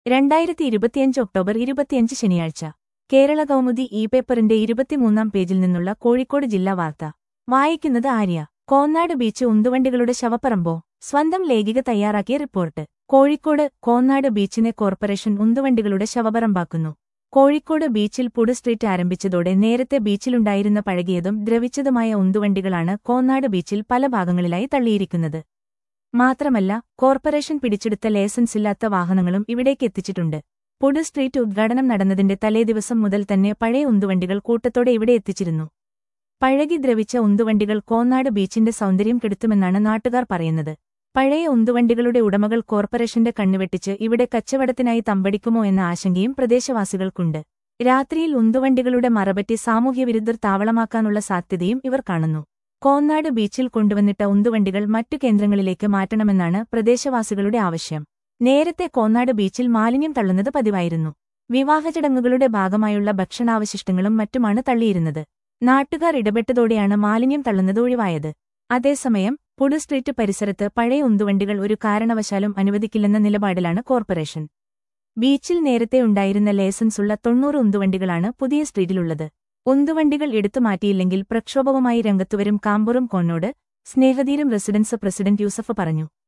രണ്ടായിരത്തി ഇരുപത്തിയഞ്ച് ഒക്ടോബർ ഇരുപത്തിയഞ്ച് ശനിയാഴ്ച കേരള കൗമുദി ഇ പേപ്പറിന്റെ ഇരുപത്തിമൂന്നാം പേജിൽ നിന്നുള്ള കോഴിക്കോട് ജില്ലാ വാർത്ത വായിക്കുന്നത് ആര്യ കോന്നാട് ബീച്ച് ഉന്തുവണ്ടികളുടെ ശവപ്പറമ്പോ സ്വന്തം ലേഖിക തയ്യാറാക്കിയ റിപ്പോർട്ട് കോഴിക്കോട് കോന്നാട് ബീച്ചിനെ കോർപ്പറേഷൻ ഉന്തുവണ്ടികളുടെ ശവപറമ്പാക്കുന്നു കോഴിക്കോട് ബീച്ചിൽ പുട് സ്ട്രീറ്റ് ആരംഭിച്ചതോടെ നേരത്തെ ബീച്ചിലുണ്ടായിരുന്ന പഴകിയതും ദ്രവിച്ചതുമായ ഉന്തുവണ്ടികളാണ് കോന്നാട് ബീച്ചിൽ പല ഭാഗങ്ങളിലായി തള്ളിയിരിക്കുന്നത് മാത്രമല്ല കോർപ്പറേഷൻ പിടിച്ചെടുത്ത ലൈസൻസില്ലാത്ത വാഹനങ്ങളും ഇവിടേക്ക് എത്തിച്ചിട്ടുണ്ട് പുട് സ്ട്രീറ്റ് ഉദ്ഘാടനം നടന്നതിന്റെ തലേദിവസം മുതൽ തന്നെ പഴയ ഉന്തുവണ്ടികൾ കൂട്ടത്തോടെ ഇവിടെ എത്തിച്ചിരുന്നു പഴകി ദ്രവിച്ച ഉന്തുവണ്ടികൾ കോന്നാട് ബീച്ചിന്റെ സൗന്ദര്യം കെടുത്തുമെന്നാണ് നാട്ടുകാർ പറയുന്നത് പഴയ ഉന്തുവണ്ടികളുടെ ഉടമകൾ കോർപ്പറേഷന്റെ കണ്ണുവെട്ടിച്ച് ഇവിടെ കച്ചവടത്തിനായി തമ്പടിക്കുമോ എന്ന ആശങ്കയും പ്രദേശവാസികൾക്കുണ്ട് രാത്രിയിൽ ഉന്തുവണ്ടികളുടെ മറപറ്റി സാമൂഹ്യവിരുദ്ധർ താവളമാക്കാനുള്ള സാധ്യതയും ഇവർ കാണുന്നു കോന്നാട് ബീച്ചിൽ കൊണ്ടുവന്നിട്ട ഉന്തുവണ്ടികൾ മറ്റു കേന്ദ്രങ്ങളിലേക്ക് മാറ്റണമെന്നാണ് പ്രദേശവാസികളുടെ ആവശ്യം നേരത്തെ കോന്നാട് ബീച്ചിൽ മാലിന്യം തള്ളുന്നത് പതിവായിരുന്നു വിവാഹചടങ്ങുകളുടെ ഭാഗമായുള്ള ഭക്ഷണാവശിഷ്ടങ്ങളും മറ്റുമാണ് തള്ളിയിരുന്നത് നാട്ടുകാർ ഇടപെട്ടതോടെയാണ് മാലിന്യം തള്ളുന്നത് ഒഴിവായത് അതേസമയം പുടു സ്ട്രീറ്റ് പരിസരത്ത് പഴയ ഉന്തുവണ്ടികൾ ഒരു കാരണവശാലും അനുവദിക്കില്ലെന്ന നിലപാടിലാണ് കോർപ്പറേഷൻ ബീച്ചിൽ നേരത്തെ ഉണ്ടായിരുന്ന ലൈസൻസുള്ള തൊണ്ണൂറ് ഉന്തുവണ്ടികളാണ് പുതിയ സ്ട്രീറ്റിലുള്ളത് ഉന്തുവണ്ടികൾ എടുത്തുമാറ്റിയില്ലെങ്കിൽ പ്രക്ഷോഭവുമായി രംഗത്തുവരും കാമ്പൂറും കോന്നോട് സ്നേഹതീരം റെസിഡൻസ് പ്രസിഡന്റ് യൂസഫ് പറഞ്ഞു